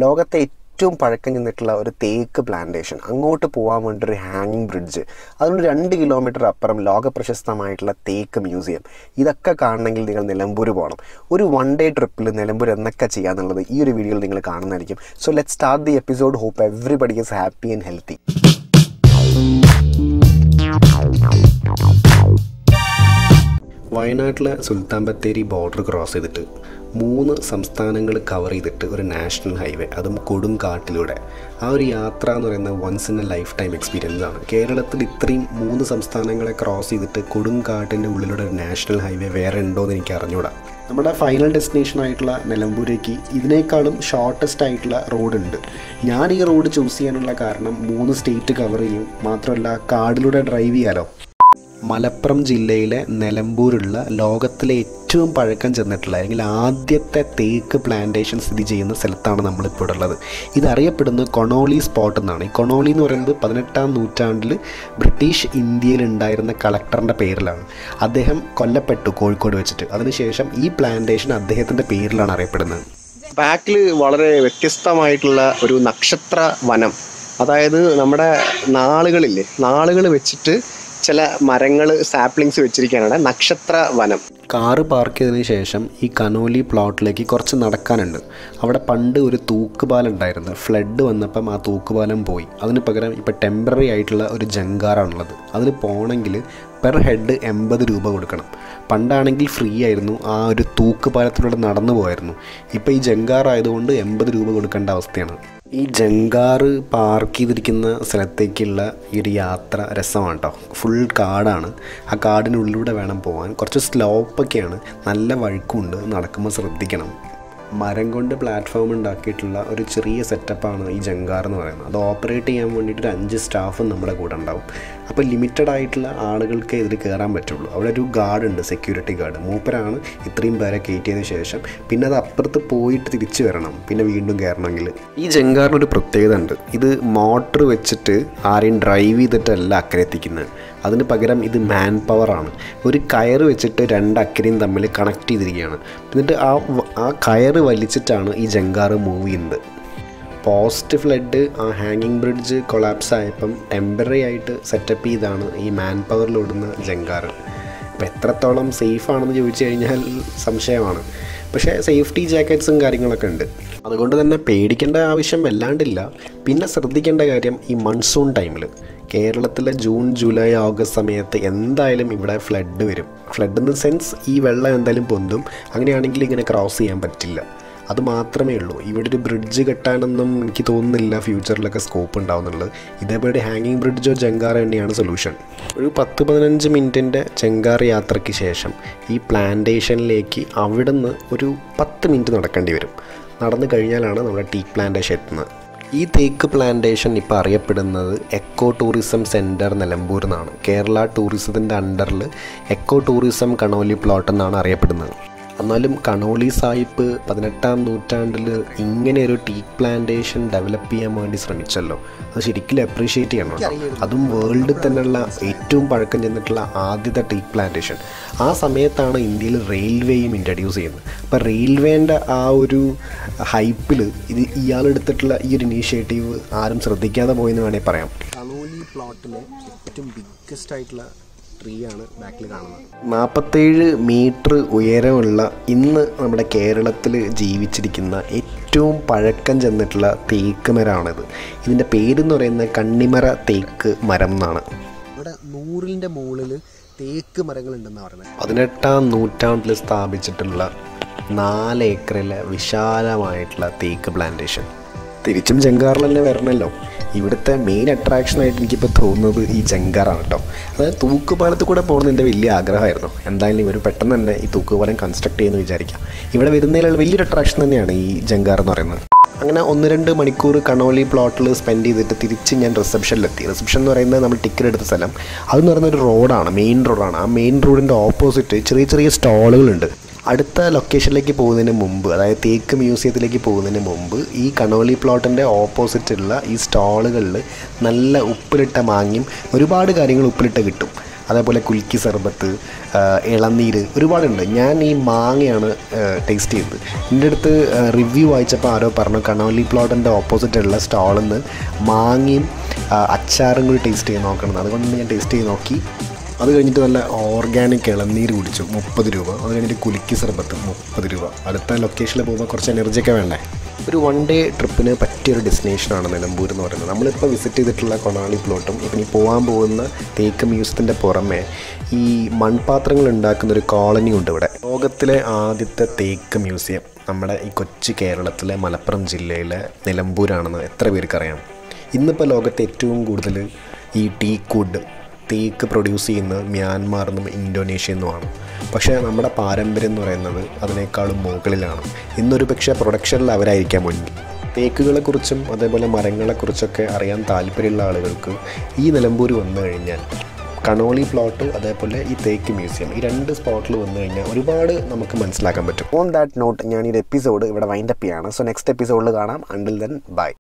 ലോകത്തെ ഏറ്റവും പഴക്കം ചെന്നിട്ടുള്ള ഒരു തേക്ക് പ്ലാന്റേഷൻ അങ്ങോട്ട് പോകാൻ വേണ്ടി ഒരു ഹാങ്ങിങ് ബ്രിഡ്ജ് അതുകൊണ്ട് രണ്ട് കിലോമീറ്റർ അപ്പുറം ലോക പ്രശസ്തമായിട്ടുള്ള തേക്ക് മ്യൂസിയം ഇതൊക്കെ കാണണമെങ്കിൽ നിങ്ങൾ നിലമ്പൂർ പോകണം ഒരു വൺ ഡേ ട്രിപ്പിൽ നിലമ്പൂർ എന്നൊക്കെ ചെയ്യാന്നുള്ളത് ഈ ഒരു വീഡിയോയിൽ നിങ്ങൾ കാണുന്നതായിരിക്കും so let start the episode hope everybody is happy and healthy വയനാട്ടിലെ സുൽത്താൻ ബത്തേരി ബോർഡർ ക്രോസ് ചെയ്തിട്ട് മൂന്ന് സംസ്ഥാനങ്ങൾ കവർ ചെയ്തിട്ട് ഒരു നാഷണൽ ഹൈവേ അതും കൊടുങ്കാട്ടിലൂടെ ആ ഒരു യാത്ര എന്ന് പറയുന്നത് once in a lifetime experience ആണ് കേരളത്തിൽ ഇത്രയും മൂന്ന് സംസ്ഥാനങ്ങളെ ക്രോസ് ചെയ്തിട്ട് കൊടുങ്കാട്ടിൻ്റെ ഉള്ളിലൂടെ ഒരു നാഷണൽ ഹൈവേ വേറെ ഉണ്ടോ എന്ന് എനിക്ക് അറിഞ്ഞൂടാ നമ്മുടെ ഫൈനൽ ഡെസ്റ്റിനേഷൻ ആയിട്ടുള്ള നിലമ്പൂരേക്ക് ഇതിനേക്കാളും ഷോർട്ടസ്റ്റ് ആയിട്ടുള്ള റോഡ് ഉണ്ട് ഞാൻ ഈ റോഡ് ചൂസ് ചെയ്യാനുള്ള കാരണം മൂന്ന് സ്റ്റേറ്റ് കവർ ചെയ്യും മാത്രമല്ല കാടിലൂടെ ഡ്രൈവ് ചെയ്യാലോ മലപ്പുറം ജില്ലയിലെ നിലമ്പൂരുള്ള ലോകത്തിലെ ഏറ്റവും പഴക്കം ചെന്നിട്ടുള്ള അല്ലെങ്കിൽ ആദ്യത്തെ തേക്ക് പ്ലാന്റേഷൻ സ്ഥിതി ചെയ്യുന്ന സ്ഥലത്താണ് നമ്മളിപ്പോൾ ഉള്ളത് ഇതറിയപ്പെടുന്നത് കൊണോളി സ്പോട്ട് എന്നാണ് ഈ കൊണോളി എന്ന് പറയുന്നത് പതിനെട്ടാം നൂറ്റാണ്ടിൽ ബ്രിട്ടീഷ് ഇന്ത്യയിൽ ഉണ്ടായിരുന്ന കളക്ടറിൻ്റെ പേരിലാണ് അദ്ദേഹം കൊല്ലപ്പെട്ടു കോഴിക്കോട് വെച്ചിട്ട് അതിനുശേഷം ഈ പ്ലാന്റേഷൻ അദ്ദേഹത്തിൻ്റെ പേരിലാണ് അറിയപ്പെടുന്നത് ബാക്കിൽ വളരെ വ്യത്യസ്തമായിട്ടുള്ള ഒരു നക്ഷത്ര വനം അതായത് നമ്മുടെ നാളുകളില്ലേ നാളുകൾ വെച്ചിട്ട് ചില മരങ്ങൾ സാപ്ലിങ്സ് വെച്ചിരിക്കാനാണ് നക്ഷത്ര വനം കാറ് പാർക്ക് ചെയ്തതിന് ശേഷം ഈ കനോലി പ്ലോട്ടിലേക്ക് കുറച്ച് നടക്കാനുണ്ട് അവിടെ പണ്ട് ഒരു തൂക്കുപാലം ഉണ്ടായിരുന്നു ഫ്ലഡ് വന്നപ്പം ആ തൂക്കുപാലം പോയി അതിന് പകരം ഇപ്പം ടെമ്പററി ആയിട്ടുള്ള ഒരു ജങ്കാറാണുള്ളത് അതിന് പോകണമെങ്കിൽ പെർ ഹെഡ് എൺപത് രൂപ കൊടുക്കണം പണ്ടാണെങ്കിൽ ഫ്രീ ആയിരുന്നു ആ ഒരു തൂക്കുപാലത്തിലൂടെ നടന്നു പോയായിരുന്നു ഇപ്പോൾ ഈ ജങ്കാർ ആയതുകൊണ്ട് എൺപത് രൂപ കൊടുക്കേണ്ട അവസ്ഥയാണ് ഈ ജങ്കാറ് പാർക്ക് ചെയ്തിരിക്കുന്ന സ്ഥലത്തേക്കുള്ള ഈ ഒരു യാത്ര രസമാണ് കേട്ടോ ഫുൾ കാടാണ് ആ കാടിനുള്ളിലൂടെ വേണം പോകാൻ കുറച്ച് സ്ലോപ്പൊക്കെയാണ് നല്ല വഴുക്കുണ്ട് നടക്കുമ്പോൾ ശ്രദ്ധിക്കണം മരം കൊണ്ട് പ്ലാറ്റ്ഫോം ഉണ്ടാക്കിയിട്ടുള്ള ഒരു ചെറിയ സെറ്റപ്പാണ് ഈ ജങ്കാർ എന്ന് പറയുന്നത് അത് ഓപ്പറേറ്റ് ചെയ്യാൻ വേണ്ടിയിട്ട് ഒരു അഞ്ച് സ്റ്റാഫും നമ്മുടെ കൂടെ ഉണ്ടാവും അപ്പോൾ ലിമിറ്റഡ് ആയിട്ടുള്ള ആളുകൾക്ക് ഇതിൽ കയറാൻ പറ്റുള്ളൂ അവിടെ ഒരു ഗാർഡ് ഉണ്ട് സെക്യൂരിറ്റി ഗാർഡ് മൂപ്പരാണ് ഇത്രയും പേരെ കയറ്റിയതിന് ശേഷം പിന്നെ അത് അപ്പുറത്ത് പോയിട്ട് തിരിച്ചു വരണം പിന്നെ വീണ്ടും കയറണമെങ്കിൽ ഈ ജങ്കാറിന് ഒരു പ്രത്യേകത ഉണ്ട് ഇത് മോട്ടർ വെച്ചിട്ട് ആരെയും ഡ്രൈവ് ചെയ്തിട്ടല്ല അക്കരെ എത്തിക്കുന്നത് അതിന് പകരം ഇത് മാൻ പവറാണ് ഒരു കയറ് വെച്ചിട്ട് രണ്ട് അക്കരയും തമ്മിൽ കണക്ട് ചെയ്തിരിക്കുകയാണ് എന്നിട്ട് ആ വ- ആ കയറ് വലിച്ചിട്ടാണ് ഈ ജങ്കാറ് മൂവ് ചെയ്യുന്നത് പോസ്റ്റ് ഫ്ലഡ് ആ ഹാങ്ങിങ് ബ്രിഡ്ജ് കൊളാപ്സ് ആയപ്പം ടെമ്പററി ആയിട്ട് സെറ്റപ്പ് ചെയ്താണ് ഈ മാൻ പവറിലോടുന്ന ജങ്കാറ് അപ്പോൾ എത്രത്തോളം സേഫ് ആണെന്ന് ചോദിച്ചു കഴിഞ്ഞാൽ സംശയമാണ് പക്ഷേ സേഫ്റ്റി ജാക്കറ്റ്സും കാര്യങ്ങളൊക്കെ ഉണ്ട് അതുകൊണ്ട് തന്നെ പേടിക്കേണ്ട ആവശ്യം വല്ലാണ്ടില്ല പിന്നെ ശ്രദ്ധിക്കേണ്ട കാര്യം ഈ മൺസൂൺ ടൈമിൽ കേരളത്തിലെ ജൂൺ ജൂലൈ ഓഗസ്റ്റ് സമയത്ത് എന്തായാലും ഇവിടെ ഫ്ലഡ് വരും ഫ്ലഡ് ഇൻ ദ സെൻസ് ഈ വെള്ളം എന്തായാലും പൊന്തും അങ്ങനെയാണെങ്കിൽ ഇങ്ങനെ ക്രോസ് ചെയ്യാൻ പറ്റില്ല അത് മാത്രമേ ഉള്ളൂ ഇവിടെ ഒരു ബ്രിഡ്ജ് കെട്ടാനൊന്നും എനിക്ക് തോന്നുന്നില്ല ഫ്യൂച്ചറിലൊക്കെ സ്കോപ്പ് ഉണ്ടാവുന്നുള്ളത് ഇതേപോലെ ഹാങ്ങിങ് ബ്രിഡ്ജോ ജങ്കാറോ തന്നെയാണ് സൊല്യൂഷൻ ഒരു പത്ത് പതിനഞ്ച് മിനിറ്റിൻ്റെ ജങ്കാർ യാത്രയ്ക്ക് ശേഷം ഈ പ്ലാന്റേഷനിലേക്ക് അവിടുന്ന് ഒരു പത്ത് മിനിറ്റ് നടക്കേണ്ടി വരും നടന്നു കഴിഞ്ഞാലാണ് നമ്മുടെ ടീ പ്ലാന്റേഷൻ എത്തുന്നത് ഈ തേക്ക് പ്ലാന്റേഷൻ ഇപ്പോൾ അറിയപ്പെടുന്നത് എക്കോ ടൂറിസം സെൻറ്റർ നിലമ്പൂർ എന്നാണ് കേരള ടൂറിസത്തിൻ്റെ അണ്ടറിൽ എക്കോ ടൂറിസം കണോലി പ്ലോട്ട് എന്നാണ് അറിയപ്പെടുന്നത് എന്നാലും കണോളി സാഹിബ് പതിനെട്ടാം നൂറ്റാണ്ടിൽ ഇങ്ങനെ ഒരു ടീ പ്ലാന്റേഷൻ ഡെവലപ്പ് ചെയ്യാൻ വേണ്ടി ശ്രമിച്ചല്ലോ അത് ശരിക്കും അപ്രീഷിയേറ്റ് ചെയ്യണം കേട്ടോ. അതും വേൾഡിൽ തന്നെയുള്ള ഏറ്റവും പഴക്കം ചെന്നിട്ടുള്ള ആദ്യത്തെ ടീ പ്ലാന്റേഷൻ ആ സമയത്താണ് ഇന്ത്യയിൽ റെയിൽവേയും ഇൻട്രഡ്യൂസ് ചെയ്യുന്നത് അപ്പോൾ റെയിൽവേൻ്റെ ആ ഒരു ഹൈപ്പിൽ ഇത് ഇയാളെടുത്തിട്ടുള്ള ഈ ഒരു ഇനീഷ്യേറ്റീവ് ആരും ശ്രദ്ധിക്കാതെ പോയെന്ന് വേണമെങ്കിൽ പറയാം കണോലി പ്ലോട്ടിലെ ഏറ്റവും ബിഗ്ഗസ്റ്റ് ആയിട്ടുള്ള ട്രീ ആണ് ബാക്കിൽ കാണുന്നത് നാൽപ്പത്തേഴ് മീറ്റർ ഉയരമുള്ള ഇന്ന് നമ്മുടെ കേരളത്തിൽ ജീവിച്ചിരിക്കുന്ന ഏറ്റവും പഴക്കം ചെന്നിട്ടുള്ള തേക്ക് മരമാണിത് ഇതിൻ്റെ പേരെന്ന് പറയുന്നത് കണ്ണിമര തേക്ക് മരം എന്നാണ് ഇവിടെ നൂറിൻ്റെ മുകളിൽ തേക്ക് മരങ്ങളുണ്ടെന്നാണ് പറയുന്നത് പതിനെട്ടാം നൂറ്റാണ്ടിൽ സ്ഥാപിച്ചിട്ടുള്ള നാല് ഏക്കറിലെ വിശാലമായിട്ടുള്ള തേക്ക് പ്ലാന്റേഷൻ തിരിച്ചും ജങ്കാറിൽ തന്നെ വരണമല്ലോ ഇവിടുത്തെ മെയിൻ അട്രാക്ഷനായിട്ട് എനിക്കിപ്പോൾ തോന്നുന്നത് ഈ ജങ്കാറാണ് കേട്ടോ അതായത് തൂക്കുപാലത്തിൽ കൂടെ പോകുന്നത് എൻ്റെ വലിയ ആഗ്രഹമായിരുന്നു എന്തായാലും ഇവർ പെട്ടെന്ന് തന്നെ ഈ തൂക്കുപാലം കൺസ്ട്രക്ട് ചെയ്യുമെന്ന് വിചാരിക്കാം ഇവിടെ വരുന്നതിലുള്ള വലിയൊരു അട്രാക്ഷൻ തന്നെയാണ് ഈ ജങ്കാർ എന്ന് പറയുന്നത് അങ്ങനെ ഒന്ന് രണ്ട് മണിക്കൂർ കണോലി പ്ലോട്ടിൽ സ്പെൻഡ് ചെയ്തിട്ട് തിരിച്ച് ഞാൻ റിസപ്ഷനിലെത്തി റിസപ്ഷൻ എന്ന് പറയുന്നത് നമ്മൾ ടിക്കറ്റ് എടുത്ത സ്ഥലം അതെന്ന് പറയുന്ന ഒരു റോഡാണ് മെയിൻ റോഡാണ് ആ മെയിൻ റോഡിൻ്റെ ഓപ്പോസിറ്റ് ചെറിയ ചെറിയ സ്റ്റോളുകളുണ്ട് അടുത്ത ലൊക്കേഷനിലേക്ക് പോകുന്നതിന് മുമ്പ് അതായത് തേക്ക് മ്യൂസിയത്തിലേക്ക് പോകുന്നതിന് മുമ്പ് ഈ കണോലി പ്ലോട്ടിൻ്റെ ഓപ്പോസിറ്റുള്ള ഈ സ്റ്റാളുകളിൽ നല്ല ഉപ്പിലിട്ട മാങ്ങയും ഒരുപാട് കാര്യങ്ങൾ ഉപ്പിലിട്ട് കിട്ടും അതേപോലെ കുൽക്കി സർബത്ത് ആ, ഇളനീര് ഒരുപാടുണ്ട് ഞാൻ ഈ മാങ്ങയാണ് ടേസ്റ്റ് ചെയ്തത് എൻ്റെ അടുത്ത് റിവ്യൂ വായിച്ചപ്പോൾ ആരോ പറഞ്ഞു കണോലി പ്ലോട്ടിൻ്റെ ഓപ്പോസിറ്റുള്ള സ്റ്റാളിൽ നിന്ന് മാങ്ങയും ആ, അച്ചാറും കൂടി ടേസ്റ്റ് ചെയ്ത് നോക്കണം അതുകൊണ്ട് ഞാൻ ടേസ്റ്റ് ചെയ്ത് നോക്കി അത് കഴിഞ്ഞിട്ട് നല്ല ഓർഗാനിക് ഇളനീര് കുടിച്ചു മുപ്പത് രൂപ അത് കഴിഞ്ഞിട്ട് കുലുക്കി സർബത്ത് മുപ്പത് രൂപ അടുത്ത ലൊക്കേഷനിൽ പോകുമ്പോൾ കുറച്ച് എനർജിയൊക്കെ വേണ്ടേ ഒരു വൺ ഡേ ട്രിപ്പിന് പറ്റിയൊരു ഡെസ്റ്റിനേഷനാണ് നിലമ്പൂർ എന്ന് പറയുന്നത് നമ്മളിപ്പോൾ വിസിറ്റ് ചെയ്തിട്ടുള്ള കൊണാളി പ്ലോട്ടും ഇപ്പം ഈ പോകാൻ പോകുന്ന തേക്ക് മ്യൂസിയത്തിൻ്റെ പുറമെ ഈ മൺപാത്രങ്ങൾ ഉണ്ടാക്കുന്ന ഒരു കോളനി ഉണ്ട് ഇവിടെ ലോകത്തിലെ ആദ്യത്തെ തേക്ക് മ്യൂസിയം നമ്മുടെ ഈ കൊച്ചു കേരളത്തിലെ മലപ്പുറം ജില്ലയിലെ നിലമ്പൂരാണെന്ന് എത്ര പേർക്കറിയാം ഇന്നിപ്പോൾ ലോകത്തെ ഏറ്റവും കൂടുതൽ ഈ ടീ വുഡ് തേക്ക് പ്രൊഡ്യൂസ് ചെയ്യുന്നത് മ്യാൻമാർ നിന്നും ഇന്തോനേഷ്യ നിന്നുമാണ് പക്ഷേ നമ്മുടെ പാരമ്പര്യം എന്ന് പറയുന്നത് അതിനേക്കാളും മുകളിലാണ് ഇന്നൊരു പക്ഷേ പ്രൊഡക്ഷനിൽ അവരായിരിക്കാം മുന്നിൽ തേക്കുകളെക്കുറിച്ചും അതേപോലെ മരങ്ങളെക്കുറിച്ചൊക്കെ അറിയാൻ താല്പര്യമുള്ള ആളുകൾക്ക് ഈ നിലമ്പൂർ വന്നു കഴിഞ്ഞാൽ കണോളി പ്ലോട്ട് അതേപോലെ ഈ തേക്ക് മ്യൂസിയം ഈ രണ്ട് സ്പോട്ടിൽ വന്നു കഴിഞ്ഞാൽ ഒരുപാട് നമുക്ക് മനസ്സിലാക്കാൻ പറ്റും ഓൺ ദാറ്റ് നോട്ട് ഞാൻ ഈ എപ്പിസോഡ് ഇവിടെ വൈൻഡപ്പ് ചെയ്യാണ് സോ നെക്സ്റ്റ് എപ്പിസോഡിൽ കാണാം അണ്ടിൽ ദെൻ ബൈ